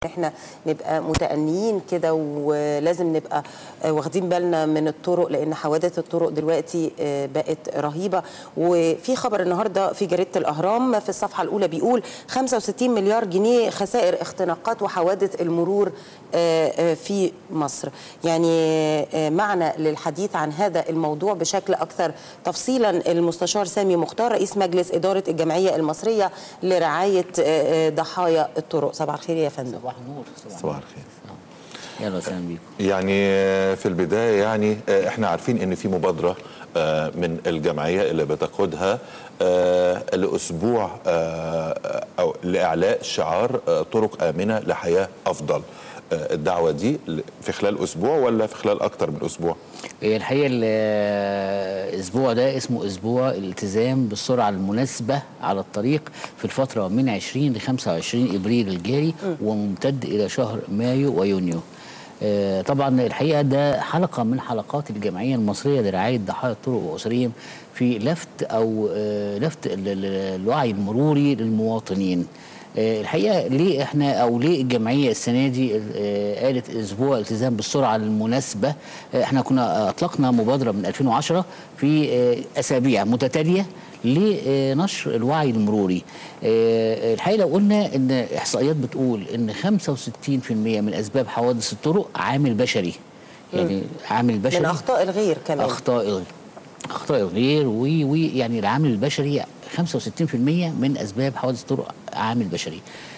احنا نبقى متأنيين كده ولازم نبقى واخدين بالنا من الطرق لان حوادث الطرق دلوقتي بقت رهيبه وفي خبر النهارده في جريده الاهرام في الصفحه الاولى بيقول 65 مليار جنيه خسائر اختناقات وحوادث المرور في مصر يعني معنا للحديث عن هذا الموضوع بشكل اكثر تفصيلا المستشار سامي مختار رئيس مجلس اداره الجمعيه المصريه لرعايه ضحايا الطرق صباح الخير يا فندم صباح النور صباح الخير يلا وسهلا بيكم يعني في البدايه يعني احنا عارفين ان في مبادره من الجمعيه اللي بتقودها لاسبوع او لاعلاء شعار طرق امنه لحياه افضل الدعوه دي في خلال اسبوع ولا في خلال اكتر من اسبوع هي الحقيقه الاسبوع ده اسمه اسبوع الالتزام بالسرعه المناسبه على الطريق في الفتره من 20 ل 25 ابريل الجاري وممتد الى شهر مايو ويونيو طبعا الحقيقه ده حلقه من حلقات الجمعيه المصريه لرعايه ضحايا الطرق واسرهم في لفت او لفت الوعي المروري للمواطنين الحقيقه ليه احنا او ليه الجمعيه السنه دي قالت اسبوع التزام بالسرعه المناسبه احنا كنا اطلقنا مبادره من 2010 في اسابيع متتاليه لنشر الوعي المروري الحقيقه لو قلنا ان احصائيات بتقول ان 65% من اسباب حوادث الطرق عامل بشري يعني عامل بشري من اخطاء الغير كمان اخطاء الغير اخطاء الغير ويعني العامل البشري 65% من اسباب حوادث الطرق عامل بشري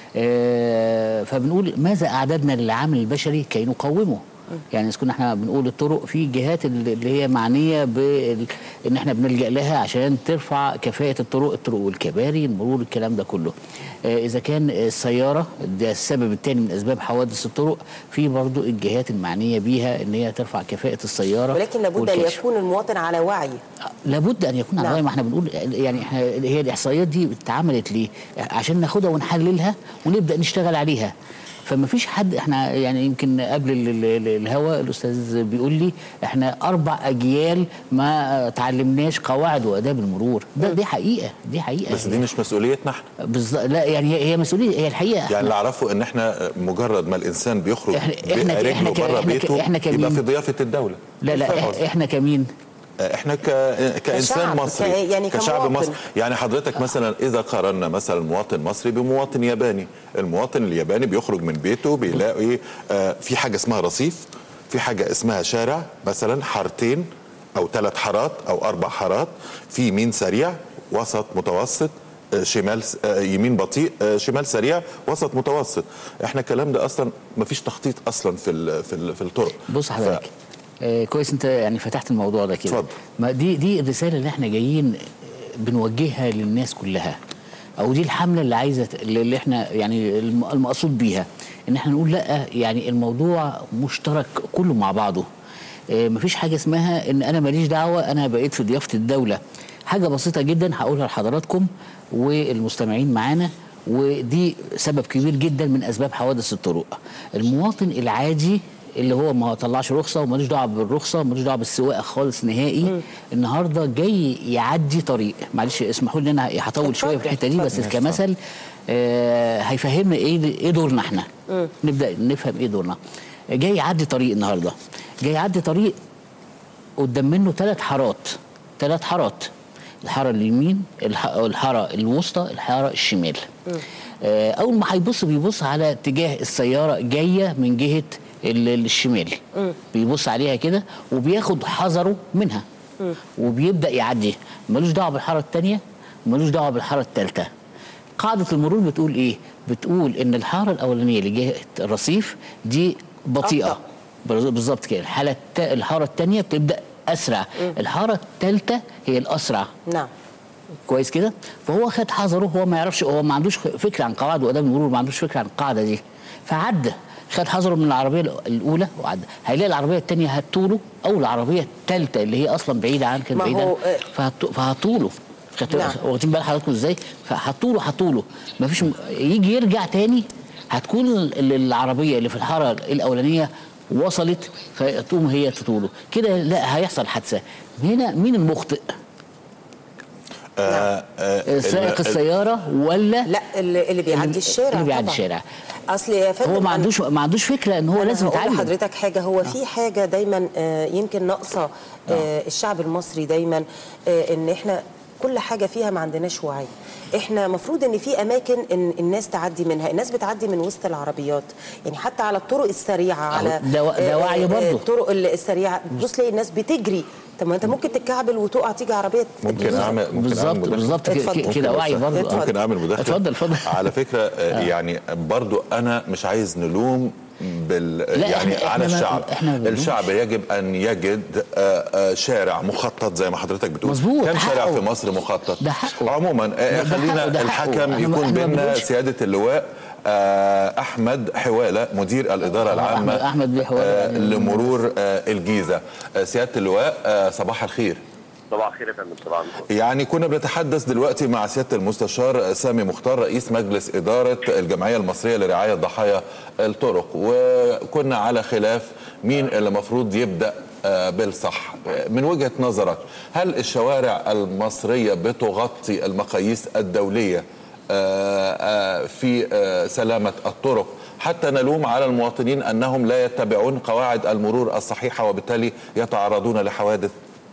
آه فبنقول ماذا اعددنا للعامل البشري كي نقومه يعني اذا كنا احنا بنقول الطرق في جهات اللي هي معنيه بان احنا بنلجا لها عشان ترفع كفاءه الطرق الطرق والكباري المرور الكلام ده كله آه اذا كان السياره ده السبب الثاني من اسباب حوادث الطرق في برضو الجهات المعنيه بيها ان هي ترفع كفاءه السياره ولكن لابد ان يكون المواطن على وعي لابد ان يكون على وعي ما احنا بنقول يعني احنا هي الاحصائيات دي اتعملت ليه عشان ناخدها ونحللها ونبدا نشتغل عليها فما فيش حد احنا يعني يمكن قبل الهوا الاستاذ بيقول لي احنا اربع اجيال ما تعلمناش قواعد واداب المرور ده دي حقيقه دي حقيقه بس دي مش مسؤوليتنا احنا بالظبط لا يعني هي مسؤوليه هي الحقيقه يعني اللي اعرفه ان احنا مجرد ما الانسان بيخرج احنا احنا رجله بره بيته احنا كمين يبقى في ضيافه الدوله لا لا احنا كمين احنا ك... كانسان كشعب. مصري ك- يعني كشعب كمواطن. مصري يعني حضرتك مثلا اذا قارنا مثلا مواطن مصري بمواطن ياباني المواطن الياباني بيخرج من بيته بيلاقي آه في حاجه اسمها رصيف في حاجه اسمها شارع مثلا حارتين او ثلاث حارات او اربع حارات في يمين سريع وسط متوسط آه، شمال س- آه، يمين بطيء آه، شمال سريع وسط متوسط احنا الكلام ده اصلا مفيش تخطيط اصلا في ال في, ال في الطرق بص حضرتك آه كويس انت يعني فتحت الموضوع ده كده اتفضل. ما دي دي الرساله اللي احنا جايين بنوجهها للناس كلها او دي الحمله اللي عايزه اللي احنا يعني الم- المقصود بيها ان احنا نقول لا يعني الموضوع مشترك كله مع بعضه آه مفيش حاجه اسمها ان انا ماليش دعوه انا بقيت في ضيافه الدوله حاجه بسيطه جدا هقولها لحضراتكم والمستمعين معانا ودي سبب كبير جدا من اسباب حوادث الطرق المواطن العادي اللي هو ما طلعش رخصه ومالوش دعوه بالرخصه مالوش دعوه بالسواقه خالص نهائي النهارده جاي يعدي طريق معلش اسمحوا لي انا هطول شويه في الحته دي بس اتفضل. كمثل آه هيفهمنا ايه ايه دورنا احنا نبدا نفهم ايه دورنا جاي يعدي طريق النهارده جاي يعدي طريق قدام منه ثلاث حارات ثلاث حارات الحاره اليمين الح- الحاره الوسطى الحاره الشمال آه، اول ما هيبص بيبص على اتجاه السياره جايه من جهه ال- الشمال بيبص عليها كده وبياخد حذره منها وبيبدا يعدي ملوش دعوه بالحاره الثانيه ملوش دعوه بالحاره الثالثه قاعده المرور بتقول ايه بتقول ان الحاره الاولانيه اللي جهه الرصيف دي بطيئه أبطأ. بالظ- بالظبط كده الحاله الت... الحاره الثانيه بتبدا اسرع الحاره الثالثه هي الاسرع نعم كويس كده فهو خد حذره هو ما يعرفش هو ما عندوش فكره عن قواعد واداب المرور ما عندوش فكره عن القاعده دي فعدى خد حذره من العربيه الاولى وعدى هيلاقي العربيه الثانيه هتطوله او العربيه الثالثه اللي هي اصلا بعيده عن كده ما بعيده هو، آه، فهت- فهتطوله خدت- نعم. واخدين بال حضراتكم ازاي فهتطوله هتطوله مفيش م... يجي يرجع تاني هتكون ال- العربيه اللي في الحاره الاولانيه وصلت فتقوم هي تطوله كده لا هيحصل حادثه هنا مين المخطئ آه آه سائق ال- السياره ولا لا اللي, اللي بيعدي الشارع اللي بيعدي طبعاً. الشارع اصل يا فندم هو ما أنا- عندوش ما عندوش فكره ان هو أنا لازم هقول يتعلم لحضرتك حاجه هو في حاجه دايما آه، يمكن ناقصه آه، الشعب المصري دايما آه، ان احنا كل حاجه فيها ما عندناش وعي احنا مفروض ان في اماكن ان الناس تعدي منها الناس بتعدي من وسط العربيات يعني حتى على الطرق السريعه على ده و- ده آه، وعي آه، برضه. الطرق السريعه تبص تلاقي الناس بتجري طب ما انت ممكن تتكعبل وتقع تيجي عربيه ممكن تدوسك. اعمل ممكن بالظبط أعمل مداخلة؟ بالظبط كده- اتفضل. كده ممكن وعي بس- برضه اتفضل. ممكن اعمل مداخله اتفضل اتفضل على فكره آه، يعني برضو انا مش عايز نلوم بال لا، يعني إحنا- على إحنا ما- الشعب إحنا ما بنلومش. الشعب يجب ان يجد آه، آه، شارع مخطط زي ما حضرتك بتقول مظبوط، كم شارع حقه. في مصر مخطط ده حقه. عموما آه، ده حقه، خلينا ده حقه. الحكم إحنا ما- يكون إحنا ما بيننا بنقولش. سياده اللواء آه، احمد حواله مدير الاداره آه، العامه أحمد- أحمد بيه حوالة. آه، لمرور آه، الجيزه آه، سياده اللواء آه، صباح الخير صباح الخير يا فندم صباح النور يعني كنا بنتحدث دلوقتي مع سياده المستشار سامي مختار رئيس مجلس اداره الجمعيه المصريه لرعايه ضحايا الطرق وكنا على خلاف مين اللي المفروض يبدا آه، بالصح آه، من وجهه نظرك هل الشوارع المصريه بتغطي المقاييس الدوليه آه، آه، في آه، سلامه الطرق حتى نلوم على المواطنين انهم لا يتبعون قواعد المرور الصحيحه وبالتالي يتعرضون لحوادث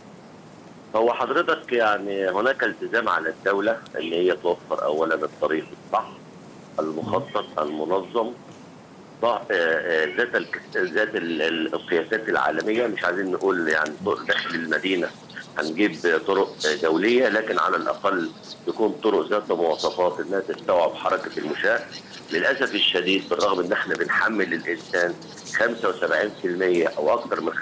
هو حضرتك يعني هناك التزام على الدولة ان هي توفر اولا الطريق الصح المخطط المنظم ضع- آه، آه، ذات الك- ذات ال- ال- القياسات العالمية مش عايزين نقول يعني طرق داخل المدينة هنجيب طرق آه، دولية لكن على الأقل تكون طرق ذات مواصفات انها تستوعب حركة المشاة للأسف الشديد بالرغم ان احنا بنحمل الإنسان 75% أو أكثر من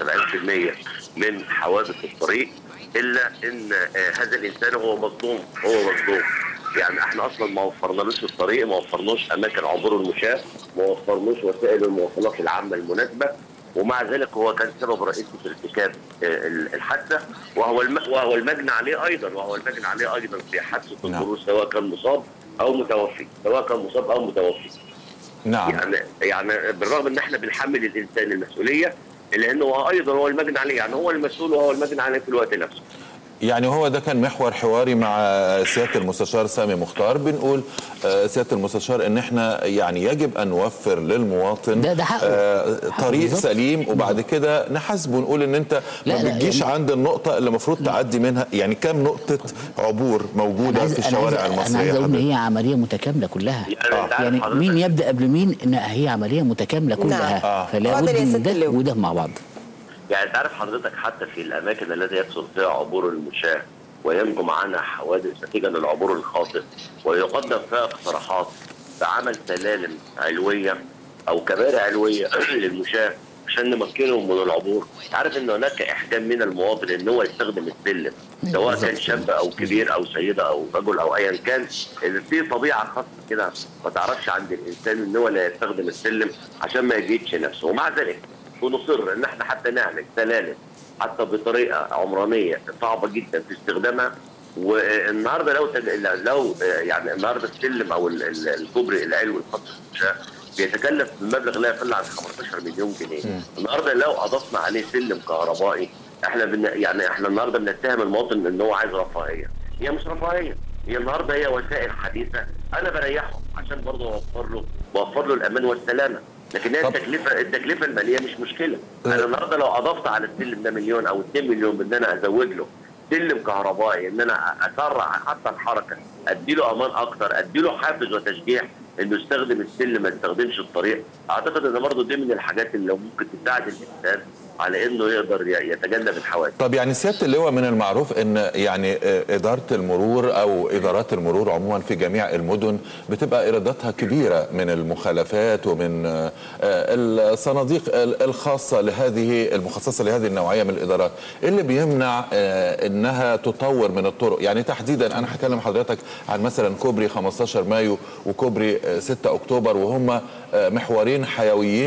75% من حوادث الطريق إلا إن آه، هذا الإنسان هو مظلوم هو مظلوم يعني احنا اصلا ما وفرنالوش الطريق ما وفرناش اماكن عبور المشاة ما وفرناش وسائل المواصلات العامه المناسبه ومع ذلك هو كان سبب رئيسي في ارتكاب آه، الحادثه وهو الم... وهو المجني عليه ايضا وهو المجني عليه ايضا في حادثه نعم. المرور سواء كان مصاب او متوفي سواء كان مصاب او متوفي نعم يعني يعني بالرغم ان احنا بنحمل الانسان المسؤوليه الا انه هو ايضا هو المجني عليه يعني هو المسؤول وهو المجني عليه في الوقت نفسه يعني هو ده كان محور حواري مع سياده المستشار سامي مختار بنقول آه، سياده المستشار ان احنا يعني يجب ان نوفر للمواطن ده- ده حقه. آه، حقه طريق بالظبط. سليم وبعد كده نحاسبه نقول ان انت لا، ما لا، بتجيش يعني- عند النقطه اللي المفروض تعدي منها يعني كم نقطه عبور أنا موجوده عايز في أنا عايز الشوارع أنا المصريه عايز أقول إن حضرتك؟ هي عملية متكاملة كلها يعني أنت عارف يعني حضرتك- مين يبدأ قبل مين إن هي عملية متكاملة كلها آه. فلا اتفضل بد يا من ست ده اللواء. وده مع بعض يعني تعرف حضرتك حتى في الاماكن التي يكثر فيها عبور المشاة وينجم عنها حوادث نتيجه للعبور الخاطئ ويقدم فيها اقتراحات بعمل سلالم علويه او كباري علويه للمشاة عشان نمكنهم من العبور عارف ان هناك احجام من المواطن ان هو يستخدم السلم سواء كان شاب او كبير او سيده او رجل او ايا كان إن في طبيعه خاصه كده ما تعرفش عند الانسان ان هو لا يستخدم السلم عشان ما يجيدش نفسه ومع ذلك ونصر ان احنا حتى نعمل سلالم حتى بطريقه عمرانيه صعبه جدا في استخدامها والنهارده لو تج... لو يعني النهارده السلم او ال- ال- الكوبري العلوي الخاص بالمنشاه بيتكلف بمبلغ لا يقل عن 15 مليون جنيه النهارده لو اضفنا عليه سلم كهربائي احنا بن... يعني احنا النهارده بنتهم المواطن ان هو عايز رفاهيه هي مش رفاهيه هي النهارده هي وسائل حديثه انا بريحه عشان برضه اوفر له بوفر له الامان والسلامه لكن هي طب- التكلفه التكلفه الماليه مش مشكله انا النهارده لو اضفت على السلم ده مليون او 2 مليون بان انا ازود له سلم كهربائي ان انا اسرع حتى الحركه ادي له امان اكتر ادي له حافز وتشجيع انه يستخدم السلم ما يستخدمش الطريق اعتقد ان برضه دي من الحاجات اللي ممكن تساعد الانسان على انه يقدر ي- يتجنب الحوادث طب يعني سياده اللواء من المعروف ان يعني آه، اداره المرور او ادارات المرور عموما في جميع المدن بتبقى ايراداتها كبيره من المخالفات ومن آه، آه، الصناديق ال- الخاصه لهذه المخصصه لهذه النوعيه من الادارات إيه اللي بيمنع آه، انها تطور من الطرق يعني تحديدا انا هكلم حضرتك عن مثلا كوبري 15 مايو وكوبري آه، 6 اكتوبر وهم آه، محورين حيويين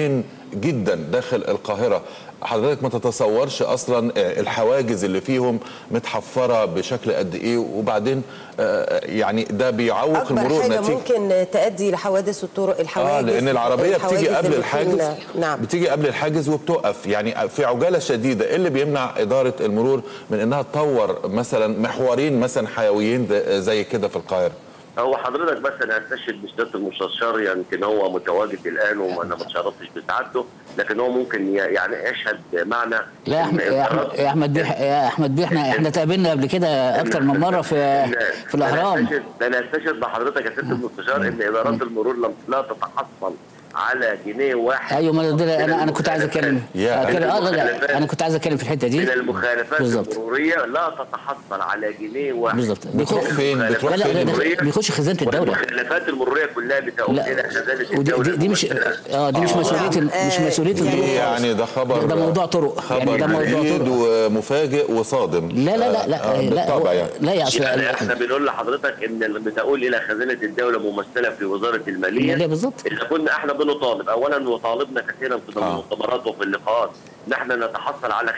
جدا داخل القاهره حضرتك ما تتصورش اصلا آه، الحواجز اللي فيهم متحفره بشكل قد ايه وبعدين آه، يعني ده بيعوق اكبر المرور حاجه نتيجه ممكن تؤدي لحوادث الطرق الحواجز اه لان العربيه الحواجز بتيجي قبل اللي الحاجز بتكون- نعم بتيجي قبل الحاجز وبتقف يعني في عجاله شديده ايه اللي بيمنع اداره المرور من انها تطور مثلا محورين مثلا حيويين ده- زي كده في القاهره هو حضرتك بس انا استشهد بسياده المستشار يمكن هو متواجد الان وانا ما اتشرفتش بسعادته لكن هو ممكن ي- يعني يشهد معنا لا يا احمد يا احمد يا احمد بيه يا احمد بيه احنا احنا اتقابلنا قبل كده اكتر من مره في في الاهرام ده انا استشهد بحضرتك يا سياده المستشار ان ادارات المرور لم لا تتحصل على جنيه واحد ايوه ما ده انا انا كنت عايز اتكلم يا. أتكلم- اه لا لا انا كنت عايز اتكلم في الحته دي من المخالفات بالظبط. المروريه لا تتحصل على جنيه واحد بالظبط بتروح فين بتروح لا لا فين ده المرورية. بيخش خزانه الدوله والمخالفات المروريه كلها بتؤول الى خزانه ودي الدوله دي, دي مش الممثلة. اه دي مش مسؤوليه مش مسؤوليه يعني- الدولة خالص. يعني ده خبر ده موضوع طرق خبر يعني ده موضوع جديد طرق ومفاجئ وصادم لا لا لا لا آه، لا بالطبع هو- يعني لا يا يعني احنا اصل بنقول لحضرتك ان اللي بتقول الى خزانه الدوله ممثله في وزاره الماليه المالية بالظبط. اذا كنا احنا بنطالب اولا وطالبنا كثيرا في آه. المؤتمرات وفي اللقاءات نحن نتحصل على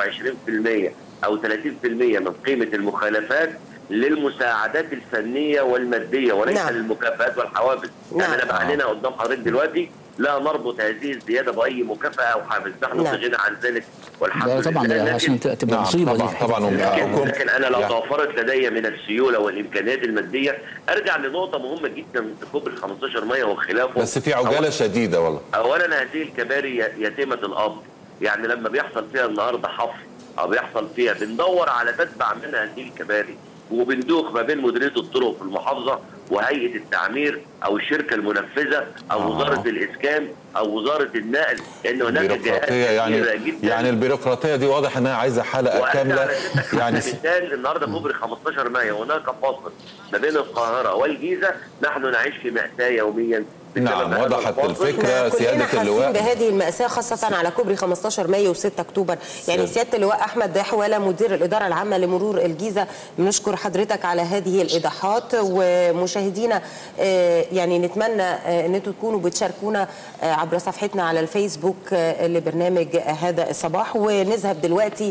25% او 30% من قيمه المخالفات للمساعدات الفنيه والماديه وليس نعم. للمكافآت والحوافز نعم. يعني انا بعلنها قدام حضرتك دلوقتي لا نربط هذه الزياده باي مكافاه او حافز نحن نعم. في غنى عن ذلك والحمد ده طبعا لله ده لكن- عشان تبقى نعم، مصيبه طبعا دي طبعا لكن, ومعاكم لكن انا لو يعني. توفرت لدي من السيوله والامكانيات الماديه ارجع لنقطه مهمه جدا في كوبري 15 ميه وخلافه بس في عجاله شديده والله اولا هذه الكباري يتيمه الاب يعني لما بيحصل فيها النهارده حفر او بيحصل فيها بندور على تتبع منها هذه الكباري وبندوخ ما بين مديريه الطرق في المحافظه وهيئه التعمير او الشركه المنفذه او آه. وزاره الاسكان او وزاره النقل لان هناك جهات بيروقراطيه يعني كثيرة جدا يعني البيروقراطيه دي واضح انها عايزه حلقه وأدى كامله على ذلك يعني مثال النهارده كوبري 15 مايو هناك فاصل ما بين القاهره والجيزه نحن نعيش في مأساة يوميا بسبب نعم، هذا وضحت الفاصل. الفكرة. احنا سيادة كلنا حاسين اللواء. بهذه المأساة خاصة على كوبري 15 مايو و6 أكتوبر يعني سيادة. سيادة اللواء أحمد حوالة مدير الإدارة العامة لمرور الجيزة بنشكر حضرتك على هذه الإيضاحات ومشاهدينا آه، يعني نتمنى آه، أن انتم تكونوا بتشاركونا آه، عبر صفحتنا على الفيسبوك آه، لبرنامج هذا الصباح ونذهب دلوقتي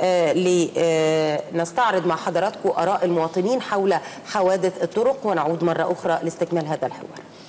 لنستعرض مع حضراتكم آراء المواطنين حول حوادث الطرق ونعود مرة أخرى لاستكمال هذا الحوار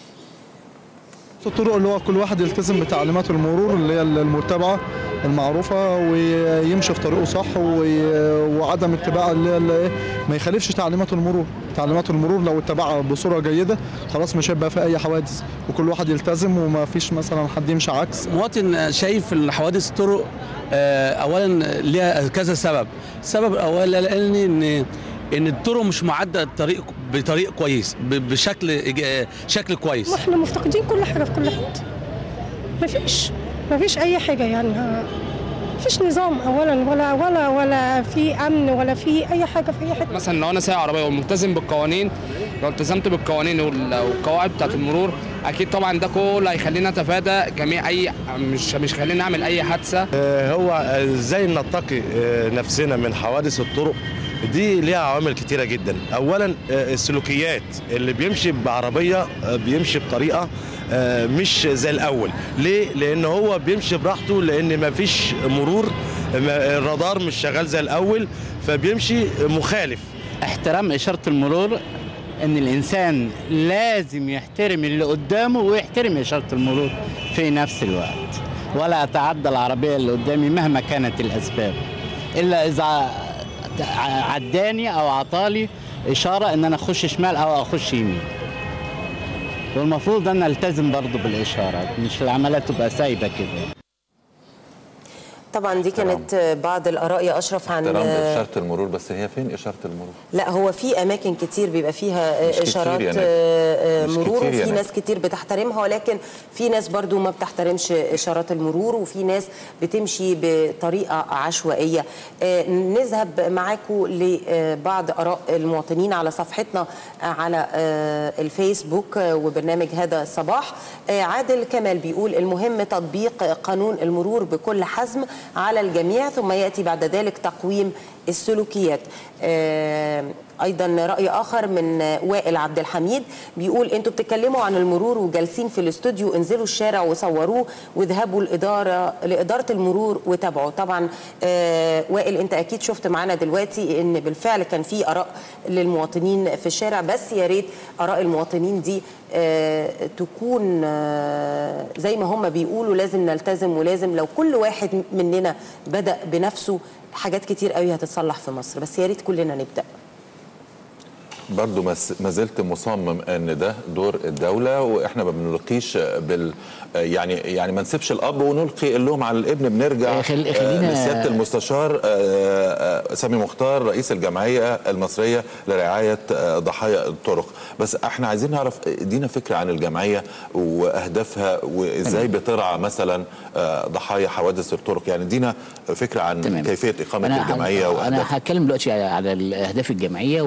الطرق اللي هو كل واحد يلتزم بتعليمات المرور اللي هي المتبعه المعروفه ويمشي في طريقه صح وي- وعدم اتباع اللي هي اللي ما يخالفش تعليمات المرور تعليمات المرور لو اتبعها بصوره جيده خلاص مش هيبقى في اي حوادث وكل واحد يلتزم وما فيش مثلا حد يمشي عكس مواطن شايف الحوادث الطرق آه، اولا ليها كذا سبب السبب الاول لان ان ان الطرق مش معده الطريق بطريق كويس ب- بشكل إيجا- شكل كويس واحنا مفتقدين كل حاجه في كل حته مفيش مفيش اي حاجه يعني ها- مفيش نظام اولا ولا ولا ولا في امن ولا في اي حاجه في اي حته مثلا لو انا سايق عربيه وملتزم بالقوانين لو التزمت بالقوانين وال- والقواعد بتاعت المرور اكيد طبعا ده كله هيخلينا نتفادى جميع اي مش مش هيخلينا نعمل اي حادثه آه، هو ازاي نتقي آه، نفسنا من حوادث الطرق دي ليها عوامل كتيرة جدا اولا آه، السلوكيات اللي بيمشي بعربية آه، بيمشي بطريقة آه، مش زي الاول ليه لان هو بيمشي براحته لان مفيش مرور ما- الرادار مش شغال زي الاول فبيمشي مخالف احترام إشارة المرور إن الإنسان لازم يحترم اللي قدامه ويحترم إشارة المرور في نفس الوقت ولا أتعدى العربية اللي قدامي مهما كانت الأسباب إلا إذا ع- عداني أو عطالي إشارة إن أنا أخش شمال أو أخش يمين والمفروض أن ألتزم برضه بالإشارات مش العمليات تبقى سايبة كده طبعا دي كانت بعض الآراء يا أشرف عن احترام اشاره المرور بس هي فين اشاره المرور لا هو في اماكن كتير بيبقى فيها مش كتير اشارات يعني. آه، آه، مش مرور كتير وفي يعني. ناس كتير بتحترمها ولكن في ناس برضو ما بتحترمش اشارات المرور وفي ناس بتمشي بطريقه عشوائيه آه، نذهب معاكم لبعض اراء المواطنين على صفحتنا آه، على آه، الفيسبوك آه، وبرنامج هذا الصباح آه، عادل كمال بيقول المهم تطبيق قانون المرور بكل حزم على الجميع ثم ياتي بعد ذلك تقويم السلوكيات آه، ايضا راي اخر من وائل عبد الحميد بيقول انتوا بتتكلموا عن المرور وجالسين في الاستوديو انزلوا الشارع وصوروه واذهبوا الاداره لاداره المرور وتابعوا طبعا آه، وائل انت اكيد شفت معانا دلوقتي ان بالفعل كان في اراء للمواطنين في الشارع بس يا ريت اراء المواطنين دي آه، تكون آه، زي ما هم بيقولوا لازم نلتزم ولازم لو كل واحد مننا بدا بنفسه حاجات كتير قوي هتتصلح في مصر بس يا ريت كلنا نبدا برضو ما س- ما زلت مصمم ان ده دور الدوله واحنا ما بنلقيش بال يعني يعني ما نسيبش الاب ونلقي اللوم على الابن بنرجع آه، خل- آه، خلينا- لسياده المستشار آه، آه، سامي مختار رئيس الجمعيه المصريه لرعايه آه، ضحايا الطرق بس احنا عايزين نعرف ادينا فكره عن الجمعيه واهدافها وازاي بترعى مثلا آه، ضحايا حوادث الطرق يعني ادينا فكره عن تمام. كيفيه اقامه أنا ه- الجمعيه انا واهدافها هتكلم دلوقتي على- على اهداف الجمعيه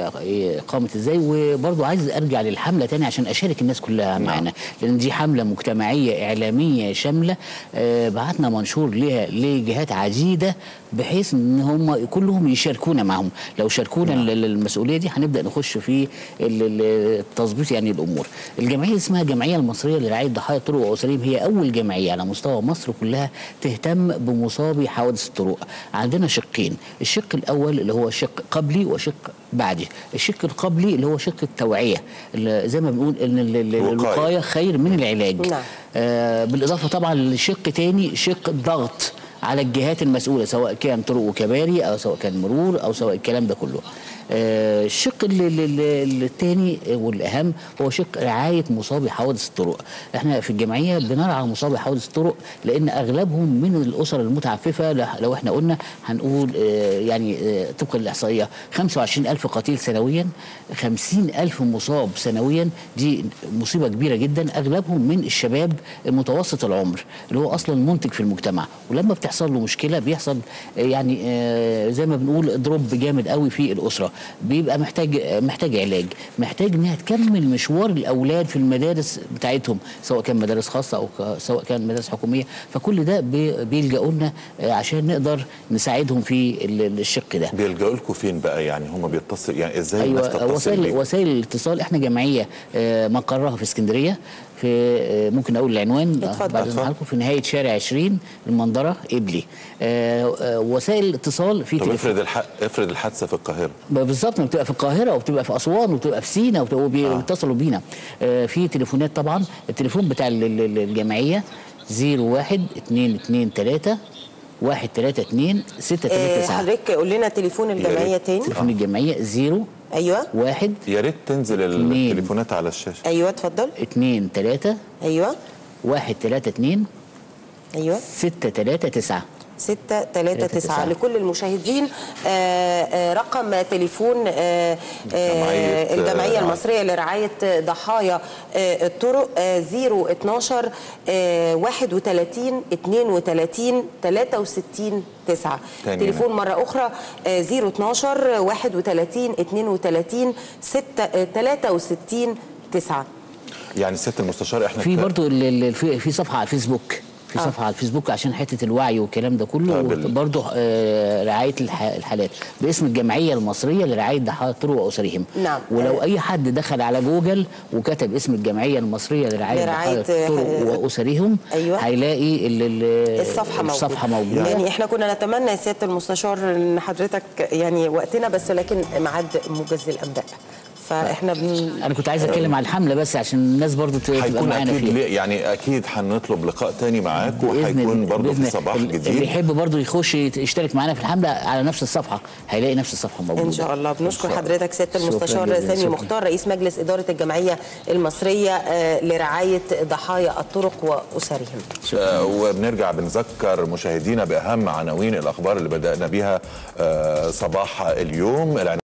واقامه ازاي وبرضه عايز ارجع للحمله تاني عشان اشارك الناس كلها معانا لان دي حمله مجتمعيه اعلاميه شامله آه، بعتنا منشور ليها لجهات عديده بحيث ان هم كلهم يشاركونا معهم لو شاركونا ال- المسؤوليه دي هنبدا نخش في ال- ال- التظبيط يعني الامور الجمعيه اسمها الجمعيه المصريه لرعايه ضحايا الطرق واسرهم هي اول جمعيه على مستوى مصر كلها تهتم بمصابي حوادث الطرق عندنا شقين الشق الاول اللي هو شق قبلي وشق بعدي الشق القبلي اللي هو شق التوعيه اللي زي ما بنقول ان ال- ال- الوقاية. الوقايه خير من العلاج نعم. آه بالاضافه طبعا لشق تاني شق الضغط على الجهات المسؤوله سواء كان طرق وكباري او سواء كان مرور او سواء الكلام ده كله آه، الشق ال- ال- ال- الثاني والاهم هو شق رعايه مصابي حوادث الطرق احنا في الجمعيه بنرعى مصابي حوادث الطرق لان اغلبهم من الاسر المتعففه لح- لو احنا قلنا هنقول آه، يعني آه، طبقا للاحصائيه 25000 قتيل سنويا 50000 مصاب سنويا دي مصيبه كبيره جدا اغلبهم من الشباب المتوسط العمر اللي هو اصلا منتج في المجتمع ولما بتحصل له مشكله بيحصل آه، يعني آه، زي ما بنقول دروب جامد قوي في الاسره بيبقى محتاج آه، محتاج علاج محتاج انها تكمل مشوار الاولاد في المدارس بتاعتهم سواء كان مدارس خاصه او ك- سواء كان مدارس حكوميه فكل ده بي- بيلجأوا لنا آه، عشان نقدر نساعدهم في ال- الشق ده بيلجأوا لكم فين بقى يعني هم بيتصل يعني ازاي الناس ايوه تتصل وسائل بيكم؟ وسائل الاتصال احنا جمعيه آه، مقرها في اسكندريه في آه، ممكن اقول العنوان آه، اتفضل. بعد اتفضل. اذن حضراتكم في نهايه شارع 20 المنظره قبلي آه، آه، وسائل الاتصال في طب تليفون افرض الح... افرض الحادثه في القاهره بالظبط ما بتبقى في القاهره وبتبقى في اسوان وبتبقى في سينا وبتبقى بيتصلوا بينا آه، في تليفونات طبعا التليفون بتاع ال- ال- الجمعيه 01 223 132 آه، 639 حضرتك قول لنا تليفون الجمعيه ريت. تاني تليفون الجمعيه 0 ايوه 1 يا ريت تنزل اتنين. التليفونات على الشاشه ايوه اتفضل 2 3 ايوه 1 3 2 ايوه 6 3 9 ستة تلاتة تسعة تسعة. لكل المشاهدين آه، آه، رقم تليفون آه، جمعية، آه، الجمعية آه، المصرية لرعاية ضحايا آه، الطرق آه، 012 آه، 31 32 63 9 تاني. تليفون مرة أخرى آه، 012 31 32 6 63 9 يعني سياده المستشار احنا في ك- برضو ال- ال- في في صفحه على الفيسبوك في آه. صفحه على الفيسبوك عشان حته الوعي والكلام ده كله طب ال- برضو آه، رعايه الح- الحالات باسم الجمعيه المصريه لرعايه ضحايا الطرق واسرهم نعم. ولو آه. اي حد دخل على جوجل وكتب اسم الجمعيه المصريه لرعايه لرعاية، ضحايا الطرق آه، واسرهم أيوة. هيلاقي ال- ال- الصفحة موجودة الصفحه موجوده يعني احنا كنا نتمنى يا سيادة المستشار ان حضرتك يعني وقتنا بس لكن ميعاد موجز للأنباء فاحنا بن... انا كنت عايز اتكلم على الحمله بس عشان الناس برضو ت- تبقى هيكون معانا اكيد فيها ليه- يعني اكيد هنطلب لقاء تاني معاك بإذن وهيكون الله- برضه بإذن في صباح الله. اللي جديد يحب برضو يخش يت- يشترك معانا في الحمله على نفس الصفحه هيلاقي نفس الصفحه موجوده ان شاء الله بنشكر إن شاء الله. حضرتك سياده شكراً المستشار جزيلاً. سامي شكراً. مختار رئيس مجلس اداره الجمعيه المصريه آه، لرعايه ضحايا الطرق واسرهم آه، وبنرجع بنذكر مشاهدينا باهم عناوين الاخبار اللي بدانا بيها آه، صباح اليوم